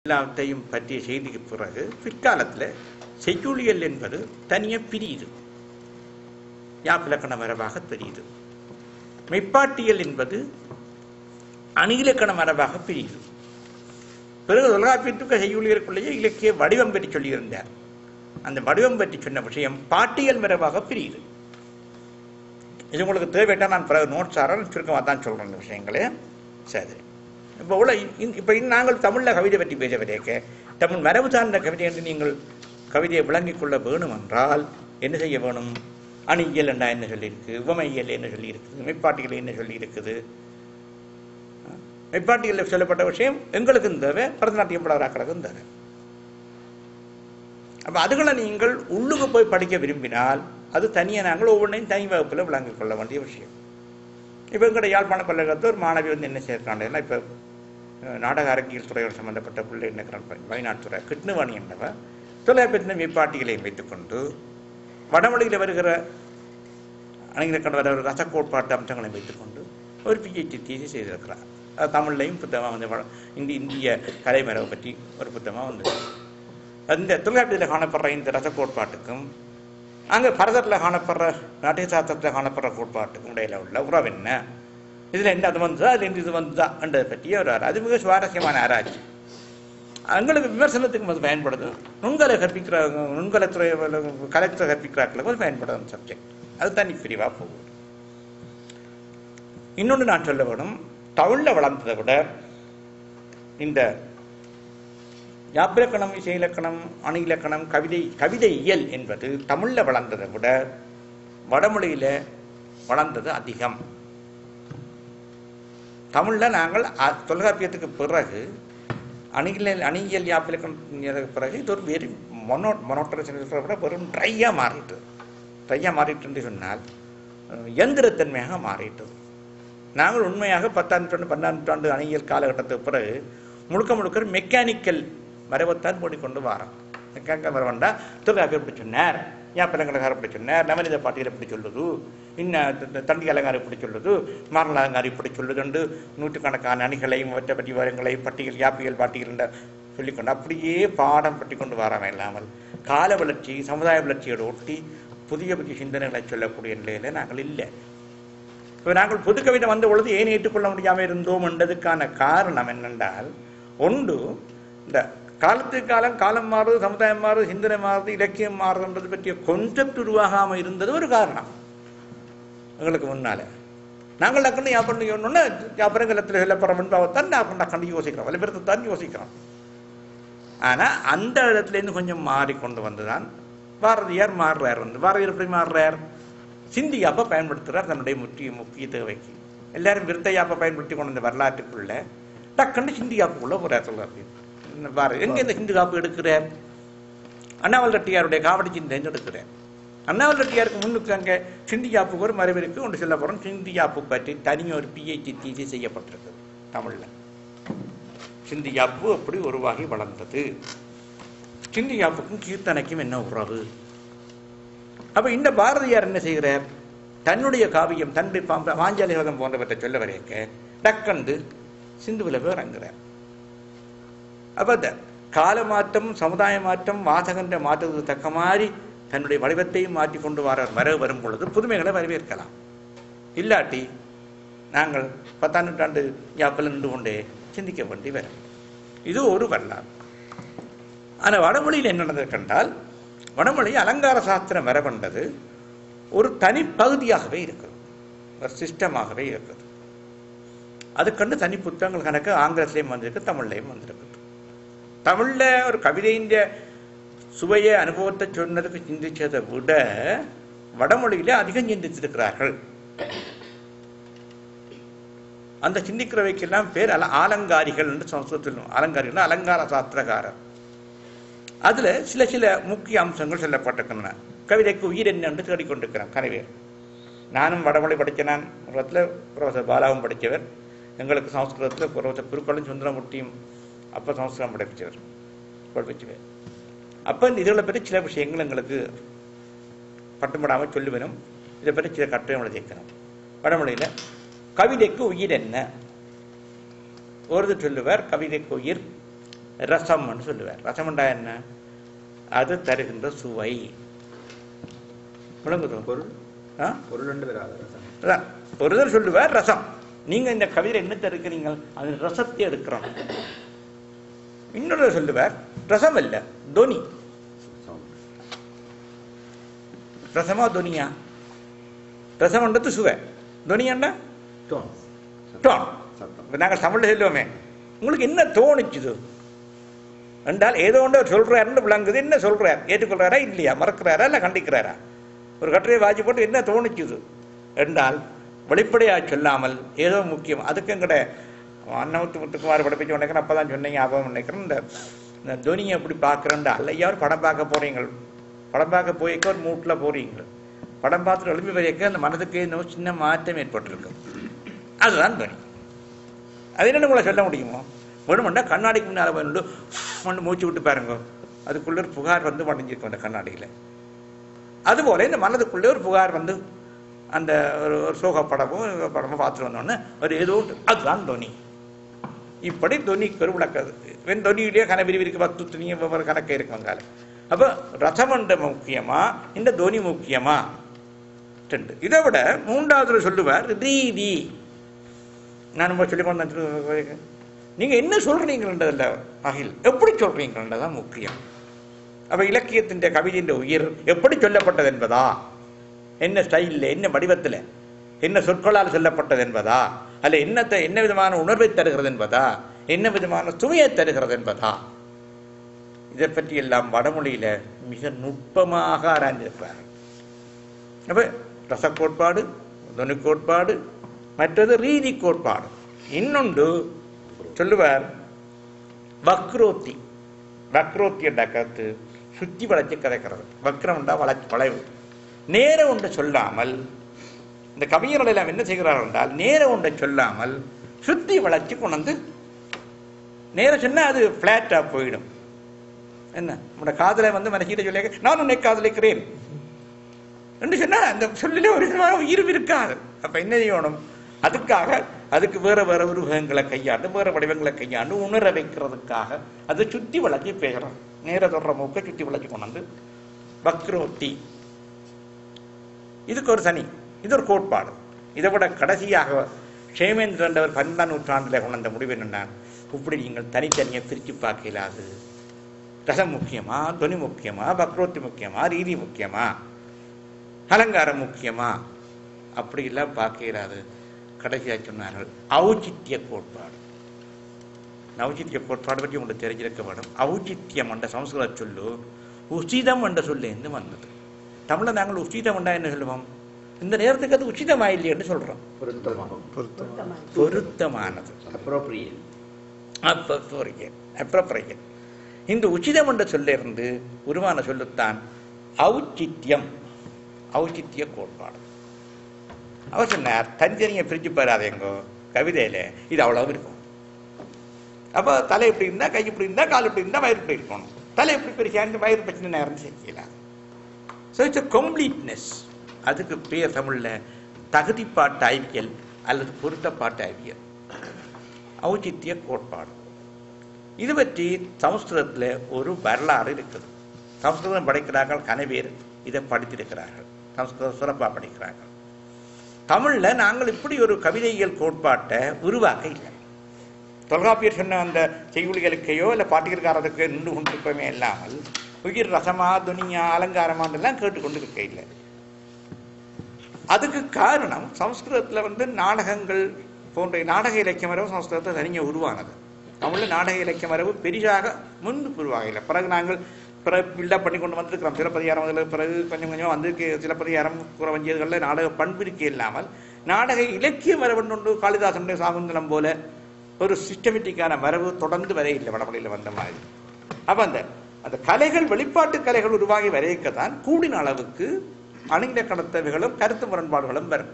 எல்லாத்தையும் பற்றிய செய்திக்கு பிறகு பிற்காலத்தில் செய்யுளியல் என்பது தனியே பிரியுது யாப்பிலக்கண மரபாக தெரியுது மெய்ப்பாட்டியல் என்பது அணியிலக்கண மரபாக பிரியுது பிறகு தொல்காப்பியத்துக்கு செய்யுளியருக்குள்ளேயே இலக்கிய வடிவம் பற்றி சொல்லியிருந்தார் அந்த வடிவம் பற்றி சொன்ன விஷயம் பாட்டியல் மரபாக பிரியுது இது உங்களுக்கு தேவைட்டா நான் பிறகு நோட்ஸ் ஆறேன் சுருக்கமாக தான் சொல்கிறேன் இந்த விஷயங்களே சரி இப்போ உள்ள இப்போ நாங்கள் தமிழில் கவிதை பற்றி பேச வரையக்க தமிழ் மரபு சார்ந்த கவிதை என்று நீங்கள் கவிதையை விளங்கிக் கொள்ள வேணும் என்றால் என்ன செய்ய வேணும் அணியியல் என்றா என்ன சொல்லியிருக்கு உவமையியல் என்ன சொல்லியிருக்குது மெய்ப்பாட்டியல் என்ன சொல்லியிருக்குது மெய்ப்பாட்டியலில் சொல்லப்பட்ட விஷயம் எங்களுக்கும் தேவை பரதநாட்டியம் பலராக்களுக்கும் தேவை அப்போ அதுகளை நீங்கள் உள்ளுக்கு போய் படிக்க விரும்பினால் அது தனியாக நாங்கள் ஒவ்வொன்றையும் தனி வகுப்பில் விளங்கிக் கொள்ள வேண்டிய விஷயம் இப்போ எங்கள்ட யாழ்ப்பாண பல்கலைக்கழகத்தில் ஒரு மாணவி வந்து என்ன செய்யிருக்காண்டா இப்போ அஹ், நாடக அரங்கியல் துறையோடு சம்பந்தப்பட்ட பிள்ளை என்ன வயநாட்டுத்துறை கிருஷ்ணவாணி என்பவர் தொலைபேசி மெய்ப்பாட்டிகளையும் வைத்துக்கொண்டு வடமொழியில் வருகிற அணிகளுக்கு வர ஒரு ரச கோட்பாட்டு அம்சங்களை வைத்துக்கொண்டு ஒரு பிஹெச்டி தீசி செய்திருக்கிறார் அது தமிழ்லையும் புத்தகமாக வந்து வ- இந்த இந்திய கலைமரபை பற்றி ஒரு புத்தகமாக வந்து அந்த தொல்காப்பியத்தில் காணப்படுற இந்த ரச கோட்பாட்டுக்கும் அங்கே பரதத்தில் காணப்படுற நாட்டிய சாஸ்திரத்தில் காணப்படுற கோட்பாட்டுக்கும் இடையில உள்ள உறவு என்ன இதில் என்ன அது வந்ததா அதில் இந்த இது வந்ததா என்றதை பற்றிய ஒரு ஆரா- அது மிக சுவாரஸ்யமான ஆராய்ச்சி எங்களுக்கு விமர்சனத்துக்கு அது பயன்படுது நுண்கலை கற்பிக்கிற நுண்கலைத்துறை கலைத்துறை கற்பிக்கிறார்களுக்கு அது பயன்படுது அந்த சப்ஜெக்ட் அது தனி பிரிவாக போகுது இன்னொன்று நான் சொல்ல வேணும் தமிழில் வளர்ந்ததை விட இந்த யாப்பிலக்கணம் இசையிலக்கணம் அணு இலக்கணம் கவிதை கவிதை இயல் என்பது தமிழில் வளர்ந்ததை விட வடமொழியில் வளர்ந்தது அதிகம் தமிழில் நாங்கள் அ- தொல்காப்பியத்துக்கு பிறகு அணியியல் அணியியல் யாப்பிலக்கணம் பிறகு இது ஒரு வெறும் மொனோ மொனோட்டரஸ் விட வெறும் ட்ரையாக மாறிட்டு ட்ரையாக மாறிட்டுன்னு சொன்னால் அஹ், எந்திரத்தன்மையாக மாறிட்டது நாங்கள் உண்மையாக பத்தாம் நூற்றாண்டு பன்னெண்டாம் நூற்றாண்டு அணியியல் காலகட்டத்துக்கு பிறகு முழுக்க முழுக்க மெக்கானிக்கல் மரபத்தான் போடிக்கொண்டு வரோம் மெக்கானிக்கல் மரபண்டா தொல்காப்பியம் இப்படி சொன்னார் யாப்பிலங்கலகாரம் இப்படி சொன்னார் நவநீத பாட்டியல் இப்படி சொல்லுது இன்னும் தண்டி அலங்காரம் இப்படி சொல்லுது மாரல் அலங்காரம் இப்படி சொல்லுதுண்டு நூற்றுக்கணக்கான அணிகளையும் மற்ற பற்றி விவரங்களை பட்டியல் யாப்பியல் பாட்டியல் என்ற சொல்லிக்கொண்டு அப்படியே பாடம் பற்றி கொண்டு வராமல் இல்லாமல் கால வளர்ச்சி சமுதாய வளர்ச்சியோடு ஒட்டி புதிய புதிய சிந்தனைகளை சொல்லக்கூடிய நிலையில நாங்கள் இல்லை இப்போ நாங்கள் புது கவிதை வந்த பொழுது ஏன் ஏற்றுக்கொள்ள முடியாமல் இருந்தோம் என்றதுக்கான காரணம் என்னென்றால் ஒன்று இந்த காலத்துக்கு காலம் காலம் மாறுது சமுதாயம் மாறுது சிந்தனை மாறுது இலக்கியம் மாறுதுன்றது பற்றிய கொன்செப்ட் உருவாகாமல் இருந்தது ஒரு காரணம் எங்களுக்கு முன்னால நாங்கள் டக்குன்னு யாப்பண்ணு யோன்னு யாப்பரங்கலத்தில் சொல்லப்படுற முன்பாகத்தான் நாங்கள் டக்குன்னு யோசிக்கிறோம் வலிபுரத்தை தான் யோசிக்கிறோம் ஆனால் அந்த இடத்துலேருந்து கொஞ்சம் மாறிக்கொண்டு வந்துதான் பாரதியார் மாறுறார் வந்து பாரதியார் எப்படி மாறுறார் சிந்தியாப்பை பயன்படுத்துகிறார் தன்னுடைய முக்கிய முக்கிய தேவைக்கு எல்லாரும் விருத்தையாப்பை பயன்படுத்தி கொண்டு வந்த வரலாற்றுக்குள்ள டக்குன்னு சிந்தியாப்புக்குள்ள போறார் சொல்றாரு பாரு எங்க இந்த ஹிந்து காப்பு எடுக்கிறார் அண்ணாவல் ரெட்டியாருடைய காவடி சிந்தை எடுக்கிறார் அண்ணாவல் ரெட்டியாருக்கு முன்னுக்கு அங்கே சிந்தியாப்புக்கு ஒரு மரபிற்கு ஒன்று சொல்ல போகிறோம் சிந்தியாப்பு பற்றி தனி ஒரு பிஹெச்டி தீசி செய்யப்பட்டிருக்கு தமிழில் சிந்தியாப்பு அப்படி உருவாகி வளர்ந்தது சிந்தியாப்புக்கும் கீர்த்தனைக்கும் என்ன உறவு அப்ப இந்த பாரதியார் என்ன செய்கிறார் தன்னுடைய காவியம் தன்னுடைய பாம்ப மாஞ்சாலிகதம் போன்றவற்றை சொல்ல வரையக்க டக்கண்டு சிந்துவில் போய் இறங்குறார் அப்ப இந்த கால மாற்றம் சமுதாய மாற்றம் வாசகன்ற மாற்றத்துக்கு தக்க மாதிரி தன்னுடைய வடிவத்தையும் மாற்றி கொண்டு வர வர வரும் பொழுது புதுமைகளை வரவேற்கலாம் இல்லாட்டி நாங்கள் பத்தாம் நூற்றாண்டு யாப்பில் நின்று கொண்டே சிந்திக்க வேண்டி வரும் இது ஒரு வரலாறு ஆனால் வடமொழியில் என்ன நடந்தது கண்டால் வடமொழி அலங்கார சாஸ்திரம் மரபண்டது ஒரு தனி பகுதியாகவே இருக்குது ஒரு சிஸ்டமாகவே இருக்குது அதுக்கண்டு தனி புத்தகங்கள் கணக்கு ஆங்கிலத்திலையும் வந்திருக்கு தமிழ்லையும் வந்திருக்கு தமிழில் ஒரு கவிதையின் சுவையை அனுபவத்தை சொன்னதுக்கு சிந்திச்சதை விட வடமொழியில அதிகம் சிந்தித்திருக்கிறார்கள் அந்த சிந்திக்கிறவைக்கெல்லாம் பேர் அல ஆலங்காரிகள் என்று சமஸ்கிருதத்தில் அலங்காரிகள் அலங்கார சாஸ்திரகாரர் அதுல சில சில முக்கிய அம்சங்கள் சொல்லப்பட்டிருக்கின்றன கவிதைக்கு உயிர் என்ன என்று தேடிக்கொண்டிருக்கிறேன் கனவேர் நானும் வடமொழி படித்த நான் ஒரு இடத்துல ப்ரொஃபசர் பாலாவும் படித்தவர் எங்களுக்கு சமஸ்கிருதத்தில் ப்ரொஃபசர் குருக்களும் சுந்தரமூர்த்தியும் அப்போ சமஸ்கிருதம் படிப்பிச்சவர் படிப்பிச்சுவர் அப்போ இந்த இதுகளை பற்றி சில விஷயங்கள் எங்களுக்கு பட்டுப்படாமல் சொல்லி வரும் இதை பற்றி சில கட்டுரை எழுதியிருக்கிறோம் வடமொழியில் கவிதைக்கு உயிர் என்ன ஒருத்தர் சொல்லுவார் கவிதைக்கு உயிர் ரசம்னு சொல்லுவார் ரசம்ண்டா என்ன அது தருகின்ற சுவை விளங்குதோ பொருள் ஆ பொருள் ரெண்டு வராது ரசம் அதான் ஒருத்தர் சொல்லுவார் ரசம் நீங்க இந்த கவிதை என்னத்தை எடுக்கிறீங்க அது ரசத்தை எடுக்கிறோம் இன்னொரு சொல்லுவார் ரசம் அல்ல தொனி ரசமா தொனியா ரசம்ன்றது சுவை தொனியாண்டா டோன் டோன் சத்தம் இப்ப நாங்கள் தமிழ்ல சொல்லுவோமே உங்களுக்கு என்ன தோணுச்சுது என்றால் ஏதோ ஒன்று அவர் சொல்றாருன்னு விளங்குது என்ன சொல்றார் ஏற்றுக்கொள்றாரா இல்லையா மறக்கிறாரா இல்லை கண்டிக்கிறாரா ஒரு கட்டுரையை வாஜி போட்டு என்ன தோணுச்சுது என்றால் வெளிப்படையாக சொல்லாமல் ஏதோ முக்கியம் அதுக்கு எங்கட அன்னமுத்து முத்துக்குமார் படிப்பிச்சு நினைக்கிறேன் அப்போ தான் சொன்னீங்க ஞாபகம் நினைக்கிறேன் இந்த இந்த துணியை எப்படி பார்க்குறேன்டா அல்லையாவது படம் பார்க்க போறீங்க படம் பார்க்க போய்க்க ஒரு மூட்டில் போறீங்க படம் பார்த்துட்டு எழுப்பி வரைக்க அந்த மனதுக்கு ஏதோ சின்ன மாற்றம் ஏற்பட்டிருக்கு அதுதான் துணி அது என்ன உங்களை சொல்ல முடியுமோ வேணுமெண்டா கண்ணாடிக்கு முன்னால் வந்து மண்ணு மூச்சு விட்டு பாருங்க அதுக்குள்ள ஒரு புகார் வந்து மடிஞ்சிருக்கும் அந்த கண்ணாடியில் அதுபோல இந்த மனதுக்குள்ளே ஒரு புகார் வந்து அந்த ஒரு ஒரு சோக படமோ ஒரு படமோ பார்த்துட்டு வந்தோடனே ஒரு ஏதோ ஒன்று, அதுதான் துணி இப்படி துணிக்கு ஒரு விளக்காது வெண் துணியிலேயே கனவிரிவி இருக்கு பத்து துணி ஒரு கணக்கு இருக்குங்கால அப்போ ரசமண்ட முக்கியமா இந்த துணி முக்கியமா ரெண்டு இதை விட மூன்றாவது சொல்லுவார் ரீதி நான் ரொம்ப சொல்லி கொண்டு நீங்க என்ன சொல்றீங்கன்றதில்ல அகில் எப்படி சொல்றீங்கன்றதான் முக்கியம் அப்ப இலக்கியத்தின் கவிதையின் உயிர் எப்படி சொல்லப்பட்டது என்பதா என்ன ஸ்டைலில் என்ன வடிவத்தில் என்ன சொற்களால் சொல்லப்பட்டது என்பதா அல்ல என்னத்தை என்ன விதமான உணர்வை தருகிறது என்பதா என்ன விதமான சுவையை தருகிறது என்பதா இதை பற்றி எல்லாம் வடமொழியில மிக நுட்பமாக ஆராய்ந்திருக்கிறார் அப்ப ரச கோட்பாடு துணி கோட்பாடு மற்றது ரீதி கோட்பாடு இன்னொன்று சொல்லுவார் வக்ரோத்தி வக்ரோத்தி என்ற கருத்து சுத்தி வளைச்சு கதைக்கிறது வக்ரம் என்றால் வளைச்சு வளைவு நேர ஒன்றை சொல்லாமல் இந்த கவிஞர்கள் எல்லாம் என்ன செய்கிறார்கள் என்றால் நேர ஒன்றை சொல்லாமல் சுத்தி வளைச்சு கொண்டு வந்து நேர சொன்னா அது பிளாட்டா போயிடும் என்ன நம்மளோட காதலை வந்து மனசிட்ட சொல்லி நான் உன்னை காதலிக்கிறேன் என்று சொன்னா அந்த சொல்லிலே ஒரு விதமான உயிர் இருக்காது அப்ப என்ன செய்யணும் அதுக்காக அதுக்கு வேற வேற உருவகங்களை கையாண்டு வேற வடிவங்களை கையாண்டு உணர வைக்கிறதுக்காக அதை சுத்தி வளைச்சு பேசுறோம் நேர தொடர மூக்க சுத்தி வளைச்சு கொண்டு வந்து வக்ரோத்தி இதுக்கு ஒரு தனி இது ஒரு கோட்பாடு இதை விட கடைசியாக ஷேமேந்திரன் என்றவர் பன்னெண்டாம் நூற்றாண்டில் கொண்டு வந்த முடிவு என்னன்னா இப்படி நீங்கள் தனித்தனியாக பிரித்து பார்க்க இயலாது ரசம் முக்கியமா துணி முக்கியமா வக்ரோத்தி முக்கியமா ரீதி முக்கியமா அலங்காரம் முக்கியமா அப்படி எல்லாம் பார்க்க இயலாது கடைசியாக சொன்னார்கள் ஔச்சித்ய கோட்பாடு ஔச்சித்ய கோட்பாடு பற்றி உங்களுக்கு தெரிஞ்சிருக்க வேணும் ஔச்சித்யம் என்ற சமஸ்கிருத சொல்லு உசிதம் என்ற சொல்லேருந்து வந்தது தமிழில் நாங்கள் உச்சிதம் என்றா என்ன சொல்லுவோம் இந்த நேரத்துக்கு அது உச்சிதமா இல்லையென்று சொல்றோம் பொருத்தமாக பொருத்தமானது அப்ரோப்ரியேட் அப்ரோப்ரியேட் இந்த உச்சிதம் என்ற சொல்லிருந்து உருவான சொல்லுத்தான் ஔச்சித்யம் ஔச்சித்ய கோட்பாடு அவர் சொன்னார் தனித்தனியை பிரிச்சு பாராதேங்கோ கவிதையில இது அவ்வளவு இருக்கும் அப்போ தலை இப்படி இருந்தா கை இப்படி இருந்தா கால் இப்படி இருந்தா வயிறு இப்படி இருக்கணும் தலை இப்படி பெருசா இருந்து வயிறு பிரச்சனை நேரம் செய்யலாம் ஸோ இட்ஸ் கம்ப்ளீட்னஸ் அதுக்கு பேர் தமிழ்ல தகுதிப்பாட்டு அறிவியல் அல்லது பொருத்தப்பாட்டு அறிவியல் ஔச்சித்திய கோட்பாடு இது பற்றி சமஸ்கிருதத்தில் ஒரு வரலாறு இருக்குது சமஸ்கிருதம் படிக்கிறார்கள் கனவேர் இதை படித்திருக்கிறார்கள் சமஸ்கிருதம் சிறப்பாக படிக்கிறார்கள் தமிழ்ல நாங்கள் இப்படி ஒரு கவிதையியல் கோட்பாட்டை உருவாக்க இல்லை தொல்காப்பியர் சொன்ன அந்த செய்யுளிகளுக்கையோ இல்லை பாட்டியல்காரருக்கு நின்று கொண்டிருப்பமே இல்லாமல் உயிர் ரசமா துணியா அலங்காரமான்றெல்லாம் கேட்டுக்கொண்டு இருக்க இல்லை அதுக்கு காரணம் சமஸ்கிருதத்தில் வந்து நாடகங்கள் போன்ற நாடக இலக்கிய மரபு சமஸ்கிருதத்தில் தனியாக உருவானது தமிழில் நாடக இலக்கிய மரபு பெரிதாக முன்பு உருவாகலை பிறகு நாங்கள் பிறகு பில்டப் பண்ணி கொண்டு வந்திருக்கிறோம் சிலப்பதிகாரம் அதில் பிறகு கொஞ்சம் கொஞ்சம் வந்திருக்கு சிலப்பதிகாரம் குறவஞ்சியர்களில் நாடக பண்பிற்கு இல்லாமல் நாடக இலக்கிய மரபு ஒன்று காளிதாசனுடைய சாகுந்தலம் போல ஒரு சிஸ்டமேட்டிக்கான மரபு தொடர்ந்து வர இல்லை வடமொழியில் வந்த மாதிரி அப்போ அந்த அந்த கலைகள் வெளிப்பாட்டு கலைகள் உருவாகி வரையக்கத்தான் கூடின அளவுக்கு அணிலக்கணத்தவைகளும் கருத்து முரண்பாடுகளும் வரும்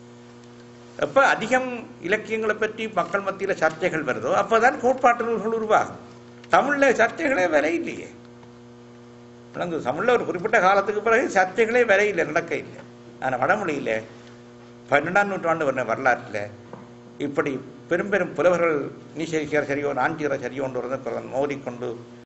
எப்ப அதிகம் இலக்கியங்களை பற்றி மக்கள் மத்தியில சர்ச்சைகள் வருதோ அப்பதான் கோட்பாட்டு நூல்கள் உருவாகும் தமிழ்ல சர்ச்சைகளே வர இல்லையே விளங்குது தமிழ்ல ஒரு குறிப்பிட்ட காலத்துக்கு பிறகு சர்ச்சைகளே வர இல்லை நடக்க இல்லை ஆனா வடமொழியில பன்னெண்டாம் நூற்றாண்டு வர வரலாற்றில் இப்படி பெரும் பெரும் புலவர்கள் நீ சரிக்கிற சரியோ நான் செய்கிற சரியோ என்று வந்து பிறகு மோதிக்கொண்டு